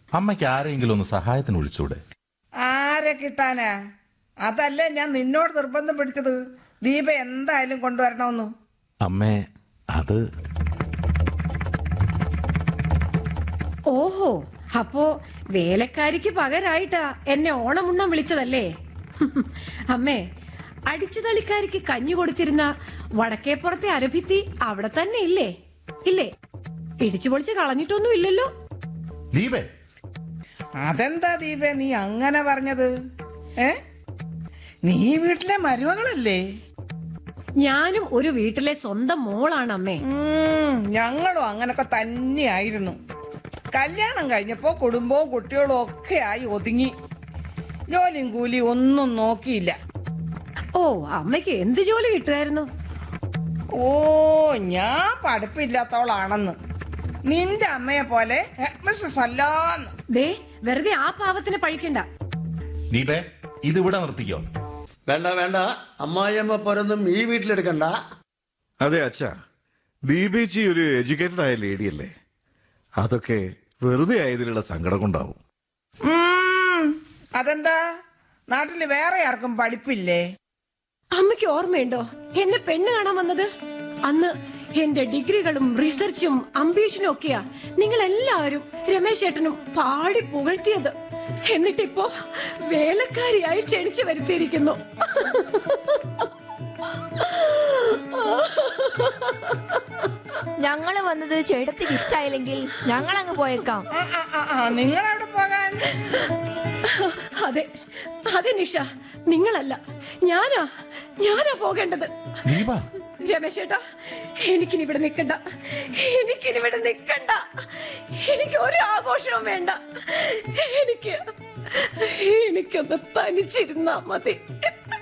അമ്മയ്ക്ക് ആരെങ്കിലും ഒന്ന് സഹായത്തിന് വിളിച്ചൂടെ ആരെ കിട്ടാനാ അതല്ലേ ഞാൻ നിന്നോട് നിർബന്ധം പിടിച്ചത് ദീപ എന്തായാലും കൊണ്ടുവരണമെന്ന് അമ്മേ അത് ഓഹോ അപ്പോ വേലക്കാരിക്ക് പകരായിട്ടാ എന്നെ ഓണമുണ്ണാൻ വിളിച്ചതല്ലേ അമ്മേ അടിച്ചുതളിക്കാരിക്ക് കഞ്ഞി കൊടുത്തിരുന്ന വടക്കേപ്പുറത്തെ അരഭിത്തി അവിടെ തന്നെ ഇല്ലേ ഇല്ലേ ഇടിച്ചു പൊളിച്ച് കളഞ്ഞിട്ടൊന്നും ഇല്ലല്ലോ ദീപേ അതെന്താ ദീപ നീ അങ്ങനെ പറഞ്ഞത് ഏ നീ വീട്ടിലെ മരുമകളല്ലേ ഞാനും ഒരു വീട്ടിലെ സ്വന്തം മോളാണ് അമ്മേ ഉം, ഞങ്ങളും അങ്ങനൊക്കെ തന്നെയായിരുന്നു കല്യാണം കഴിഞ്ഞപ്പോ കുടുംബവും കുട്ടികളും ഒക്കെ ആയി ഒതുങ്ങി ജോലിയും കൂലിയും ഒന്നും നോക്കിയില്ല ഓ അമ്മയ്ക്ക് എന്ത് ജോലി കിട്ടുമായിരുന്നു ഓ ഞാൻ പഠിപ്പില്ലാത്തവളാണെന്ന് നിന്റെ അമ്മയെ പോലെ ഹെഡ്മിസ്ട്രസ് അല്ലാന്ന് ദേ വെറുതെ ആ പാവത്തിന് പഴിക്കണ്ട ദീപേ ഇതിവിടെ നിർത്തിക്കോ വേണ്ട വേണ്ട അമ്മായിയമ്മ പോരൊന്നും ഈ വീട്ടിലെടുക്കണ്ട അതെ അച്ഛാ ദീപേച്ചി ഒരു എഡ്യൂക്കേറ്റഡ് ആയ ലേഡിയല്ലേ അതൊക്കെ വെറുതെ ആയതിലുള്ള സങ്കടം കൊണ്ടാവും ഉം, അതെന്താ നാട്ടില് വേറെ ആർക്കും പഠിപ്പില്ലേ അമ്മയ്ക്ക് ഓർമ്മയുണ്ടോ എന്നെ പെണ്ണ് കാണാൻ വന്നത് അന്ന് എന്റെ ഡിഗ്രികളും റിസർച്ചും അംബീഷനും ഒക്കെയാ നിങ്ങൾ എല്ലാവരും രമേശ് ഏട്ടനും പാടി പുകഴ്ത്തിയത് എന്നിട്ടിപ്പോ വേലക്കാരിയായി ക്ഷണിച്ചു വരുത്തിയിരിക്കുന്നു ഞങ്ങള് വന്നത് ചേട്ടത്തിക്ക് ഇഷ്ടായില്ലെങ്കിൽ ഞങ്ങൾ അങ്ങ് പോയേക്കാം ആ, ആ, ആ, ആ, നിങ്ങളെവിടെ പോകാൻ അതെ അതെ നിഷ നിങ്ങളല്ല ഞാനാ ഞാനാ പോകേണ്ടത് ദീപ രമേശ് ഏട്ടാ എനിക്കിനി ഇവിടെ നിൽക്കണ്ട എനിക്കിനി ഇവിടെ നിൽക്കണ്ട എനിക്ക് ഒരു ആഘോഷവും വേണ്ട എനിക്ക് എനിക്കൊന്ന് തനിച്ചിരുന്നാ മതി